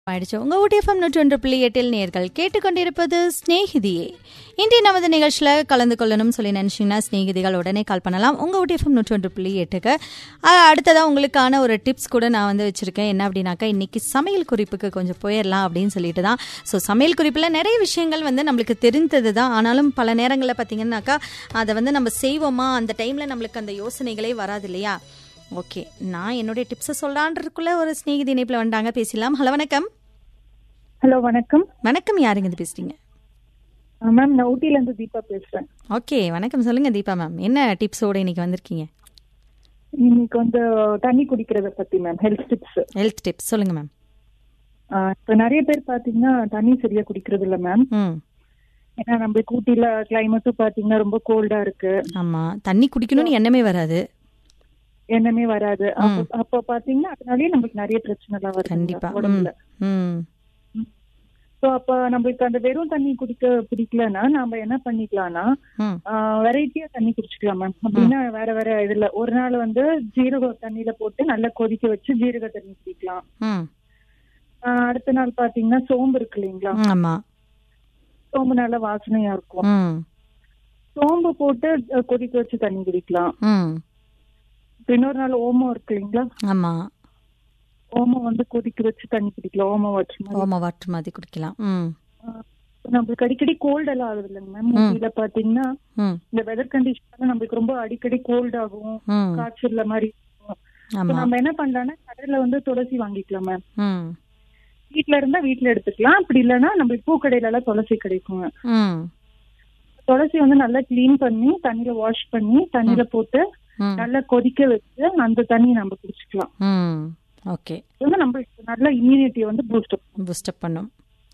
ஆயிடுச்சு உங்க ஊட்டிஎஃப்எம் நூற்றி ஒன்று புள்ளி எட்டில் நேர்கள் கேட்டுக்கொண்டிருப்பது ஸ்நேகிதியே இன்றைய நமது நிகழ்ச்சியில் கலந்து கொள்ளணும்னு சொல்லி நினைச்சீங்கன்னா ஸ்நேகிதிகள் உடனே கால் பண்ணலாம் உங்க ஊட்டிஎஃப்எம் நூற்றி ஒன்று புள்ளி எட்டுக்கு அஹ், அடுத்ததா உங்களுக்கான ஒரு டிப்ஸ் கூட நான் வந்து வச்சிருக்கேன் என்ன அப்படின்னாக்கா இன்னைக்கு சமையல் குறிப்புக்கு கொஞ்சம் போயிடலாம் அப்படின்னு சொல்லிட்டு தான் ஸோ சமையல் குறிப்பில் நிறைய விஷயங்கள் வந்து நம்மளுக்கு தெரிந்தது தான் ஆனாலும் பல நேரங்களில் பார்த்தீங்கன்னாக்கா அதை வந்து நம்ம செய்வோமா அந்த டைமில் நம்மளுக்கு அந்த யோசனைகளே வராது இல்லையா ஓகே நான் என்னுடைய டிப்ஸை சொல்லலான்றதுக்குள்ள ஒரு ஸ்நேகிதி இணைப்பில் வந்தாங்க பேசலாம் ஹலோ வணக்கம் ஹலோ வணக்கம் வணக்கம் யாருங்க இது பேசுறீங்க மேம் நான் ஊட்டில இருந்து தீபா பேசுறேன் ஓகே வணக்கம் சொல்லுங்க தீபா மேம் என்ன டிப்ஸோட இன்னைக்கு வந்திருக்கீங்க இன்னைக்கு வந்து தண்ணி குடிக்கிறத பத்தி ma'am health tips health tips சொல்லுங்க மேம் இப்போ நிறைய பேர் பாத்தீங்கன்னா தண்ணி சரியா குடிக்கிறது இல்ல மேம் ம் ஏன்னா நம்மளுக்கு ஊட்டில கிளைமேட்டும் பாத்தீங்கன்னா ரொம்ப கோல்டா இருக்கு ஆமா தண்ணி குடிக்கணும்னு எண்ணமே வராது என்னமே வராது அப்ப- அப்ப பாத்தீங்கன்னா அதனாலயே நம்மளுக்கு நிறைய பிரச்சனை எல்லாம் வருது கண்டிப்பா ம் உடம்புல ம் சோ அப்ப நம்மளுக்கு அந்த வெறும் தண்ணி குடிக்க பிடிக்கலன்னா நாம என்ன பண்ணிக்கலாம்னா ம் வெரைட்டியா தண்ணி குடிச்சுக்கலாம் மேம் அப்படின்னா வேற வேற இதுல ஒரு நாள் வந்து ஜீரக தண்ணியில போட்டு நல்லா கொதிக்க வச்சு ஜீரக தண்ணி குடிக்கலாம் ம் ஆஹ் அடுத்த நாள் பாத்தீங்கன்னா சோம்பு இருக்கு இல்லைங்களா ம், ஆமா சோம்பு நல்ல வாசனையா இருக்கும் ம் சோம்பு போட்டு அஹ், கொதிக்க வச்சு தண்ணி குடிக்கலாம் ம் இப்ப இன்னொரு நாள் ஓமம் இருக்கு இல்லைங்களா ஆமா ஓமம் வந்து கொதிக்க வச்சு தண்ணி குடிக்கலாம் ஓமம் வச்சு மாதிரி ஓம வாட்டர் மாதிரி குடிக்கலாம் ம் ஆஹ் நம்மளுக்கு அடிக்கடி கோல்ட் எல்லாம் ஆகுது இல்லைங்க மேம் ஊட்டியில பாத்தீங்கன்னா ம் இந்த வெதர் கண்டிஷன் நம்மளுக்கு ரொம்ப அடிக்கடி கோல்ட் ஆகும் ம் காய்ச்சல் மாதிரி இருக்கும். So ஆமா நம்ம என்ன பண்ணலாம்னா கடையில வந்து துளசி வாங்கிக்கலாம் மேம் ம் வீட்ல இருந்தா வீட்ல எடுத்துக்கலாம் அப்படி இல்லைன்னா நம்மளுக்கு பூக்கடையில எல்லாம் துளசி கிடைக்குங்க ம் துளசி வந்து நல்லா க்ளீன் பண்ணி தண்ணியில வாஷ் பண்ணி தண்ணியில போட்டு ம் நல்லா கொதிக்க வச்சு அந்த தண்ணி நம்ம குடிச்சுக்கலாம் ம் ஓகே இது வந்து நம்மளுக்கு நல்ல இம்யூனிட்டியை வந்து பூஸ்ட் பூஸ்டப் பண்ணும்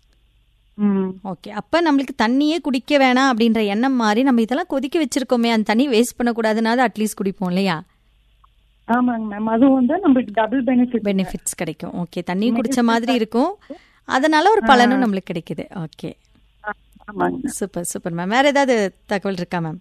ம் ஓகே அப்ப நம்மளுக்கு தண்ணியே குடிக்க வேணாம் அப்படின்ற எண்ணம் மாதிரி நம்ம இதெல்லாம் கொதிக்க வச்சிருக்கோமே அந்த தண்ணி வேஸ்ட் பண்ணக்கூடாதுனால அட்லீஸ்ட் குடிப்போம் இல்லையா ஆமாங்க மேம் அதுவும் வந்து நம்மளுக்கு டபுள் பெனிஃபிட் பெனிஃபிட்ஸ் கிடைக்கும் ஓகே தண்ணி குடிச்ச மாதிரி இருக்கும் அதனால ஒரு பலனும் நம்மளுக்கு கிடைக்குது ஓகே ஆமாங்க சூப்பர் சூப்பர் மேம் வேற ஏதாவது தகவல் இருக்கா மேம்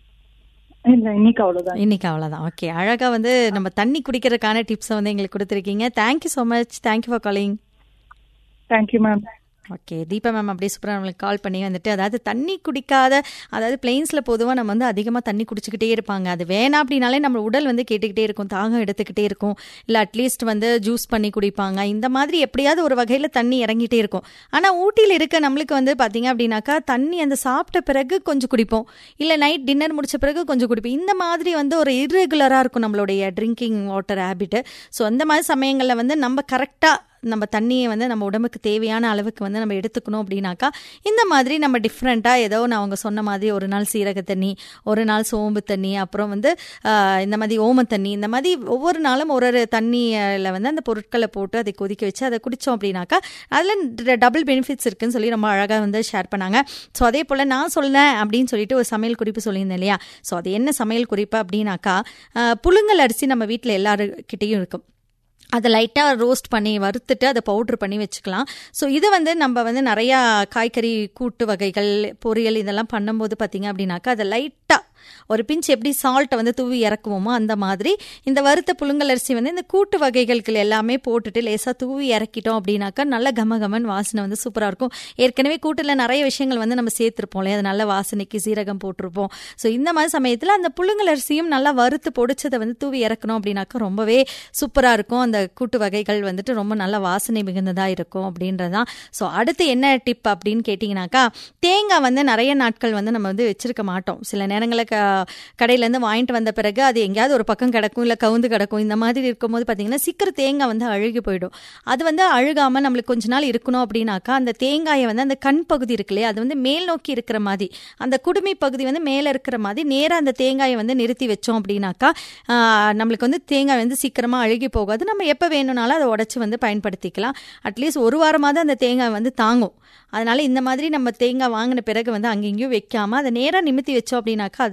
இல்ல இன்னைக்கு அவ்வளவுதான் இன்னைக்கு அவ்வளோதான் ஓகே அழகா வந்து நம்ம தண்ணி குடிக்கிறதுக்கான டிப்ஸை வந்து எங்களுக்கு கொடுத்துருக்கீங்க thank you so much thank you for calling thank you ma'am okay Deepa ma'am அப்படியே சூப்பராக நம்மளுக்கு கால் பண்ணி வந்துட்டு அதாவது தண்ணி குடிக்காத அதாவது பிளெயின்ஸில் பொதுவாக நம்ம வந்து அதிகமாக தண்ணி குடிச்சிக்கிட்டே இருப்பாங்க அது வேணாம் அப்படின்னாலே நம்ம உடல் வந்து கேட்டுக்கிட்டே இருக்கும் தாகம் எடுத்துக்கிட்டே இருக்கும் இல்லை அட்லீஸ்ட் வந்து ஜூஸ் பண்ணி குடிப்பாங்க இந்த மாதிரி எப்படியாவது ஒரு வகையில் தண்ணி இறங்கிட்டே இருக்கும் ஆனால் ஊட்டியில் இருக்க நம்மளுக்கு வந்து பார்த்தீங்க அப்படின்னாக்கா தண்ணி அந்த சாப்பிட்ட பிறகு கொஞ்சம் குடிப்போம் இல்லை நைட் டின்னர் முடிச்ச பிறகு கொஞ்சம் குடிப்போம் இந்த மாதிரி வந்து ஒரு இர்ரெகுலராக இருக்கும் நம்மளுடைய ட்ரிங்கிங் வாட்டர் ஹேபிட்டு ஸோ அந்த மாதிரி சமயங்களில் வந்து நம்ம கரெக்டாக நம்ம தண்ணியை வந்து நம்ம உடம்புக்கு தேவையான அளவுக்கு வந்து நம்ம எடுத்துக்கணும் அப்படின்னாக்கா இந்த மாதிரி நம்ம டிஃப்ரெண்ட்டாக ஏதோ நான் அவங்க சொன்ன மாதிரி ஒரு நாள் சீரக தண்ணி ஒரு நாள் சோம்பு தண்ணி அப்புறம் வந்து ஆஹ், இந்த மாதிரி ஓம தண்ணி இந்த மாதிரி ஒவ்வொரு நாளும் ஒரு ஒரு தண்ணியில் வந்து அந்த பொருட்களை போட்டு அதை கொதிக்க வச்சு அதை குடித்தோம் அப்படின்னாக்கா அதில் டபுள் பெனிஃபிட்ஸ் இருக்குன்னு சொல்லி ரொம்ப அழகாக வந்து ஷேர் பண்ணாங்க ஸோ அதே போல் நான் சொன்னேன் அப்படின்னு சொல்லிட்டு ஒரு சமையல் குறிப்பு சொல்லியிருந்தேன் இல்லையா ஸோ அது என்ன சமையல் குறிப்பு அப்படின்னாக்கா ஆஹ், புழுங்கல் அரிசி நம்ம வீட்டில் எல்லாருக்கிட்டேயும் இருக்கும் அதை லைட்டாக ரோஸ்ட் பண்ணி வறுத்துட்டு அதை பவுட்ரு பண்ணி வச்சுக்கலாம் ஸோ இது வந்து நம்ம வந்து நிறையா காய்கறி கூட்டு வகைகள் பொரியல் இதெல்லாம் பண்ணும்போது பார்த்தீங்க அப்படின்னாக்கா அதை லைட்டாக ஒரு பிஞ்ச் எப்படி சால்ட்டை வந்து தூவி இறக்குவோமோ அந்த மாதிரி இந்த வறுத்த புழுங்கல் அரிசி வந்து இந்த கூட்டு வகைகளுக்கு எல்லாமே போட்டுட்டு லேசாக தூவி இறக்கிட்டோம் அப்படின்னாக்கா நல்ல கம கமன் வாசனை வந்து சூப்பராக இருக்கும் ஏற்கனவே கூட்டில் நிறைய விஷயங்கள் வந்து நம்ம சேர்த்துருப்போம் இல்லையா அது நல்ல வாசனைக்கு சீரகம் போட்டிருப்போம் ஸோ இந்த மாதிரி சமயத்தில் அந்த புழுங்கல் அரிசியும் நல்லா வறுத்து பொடிச்சதை வந்து தூவி இறக்கணும் அப்படின்னாக்கா ரொம்பவே சூப்பராக இருக்கும் அந்த கூட்டு வகைகள் வந்துட்டு ரொம்ப நல்ல வாசனை மிகுந்ததாக இருக்கும் அப்படின்றதான் ஸோ அடுத்து என்ன டிப் அப்படின்னு கேட்டிங்கனாக்கா தேங்காய் வந்து நிறைய நாட்கள் வந்து நம்ம வந்து வச்சிருக்க மாட்டோம் சில நேரங்களில் க கடையிலேருந்து வாங்கிட்டு வந்த பிறகு அது எங்கேயாவது ஒரு பக்கம் கிடக்கும் இல்லை கவுந்து கிடக்கும் இந்த மாதிரி இருக்கும்போது பார்த்தீங்கன்னா சீக்கிரம் தேங்காய் வந்து அழுகி போயிடும் அது வந்து அழுகாமல் நம்மளுக்கு கொஞ்ச நாள் இருக்கணும் அப்படின்னாக்கா அந்த தேங்காயை வந்து அந்த கண் பகுதி இருக்கு இல்லையா அது வந்து மேல் நோக்கி இருக்கிற மாதிரி அந்த குடுமி பகுதி வந்து மேலே இருக்கிற மாதிரி நேராக அந்த தேங்காயை வந்து நிறுத்தி வச்சோம் அப்படின்னாக்கா ஆஹ், நம்மளுக்கு வந்து தேங்காய் வந்து சீக்கிரமாக அழுகி போகாது நம்ம எப்போ வேணும்னாலும் அதை உடச்சி வந்து பயன்படுத்திக்கலாம் அட்லீஸ்ட் ஒரு வாரமாவது அந்த தேங்காய் வந்து தாங்கும் அதனால இந்த மாதிரி நம்ம தேங்காய் வாங்கின பிறகு வந்து அங்கேயும் வைக்காம அதை நேராக நிமித்தி வச்சோம் அப்படின்னாக்கா அது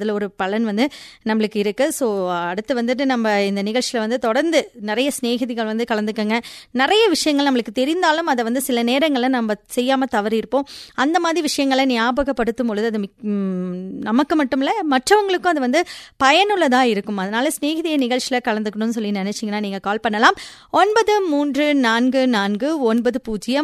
அதில் ஒரு பலன் வந்து நம்மளுக்கு இருக்கு ஸோ அடுத்து வந்துட்டு நம்ம இந்த நிகழ்ச்சியில் வந்து தொடர்ந்து நிறைய சிநேகிதிகள் வந்து கலந்துக்கங்க நிறைய விஷயங்கள் நம்மளுக்கு தெரிந்தாலும் அதை வந்து சில நேரங்களில் நம்ம செய்யாமல் தவறி இருப்போம் அந்த மாதிரி விஷயங்களை ஞாபகப்படுத்தும் பொழுது அது மிக்- ம், நமக்கு மட்டும் இல்லை மற்றவங்களுக்கும் அது வந்து பயனுள்ளதாக இருக்கும் அதனால சிநேகிதிய நிகழ்ச்சியில் கலந்துக்கணும்னு சொல்லி நினைச்சீங்கன்னா நீங்கள் கால் பண்ணலாம் ஒன்பது மூன்று நான்கு நான்கு ஒன்பது பூஜ்ஜியம்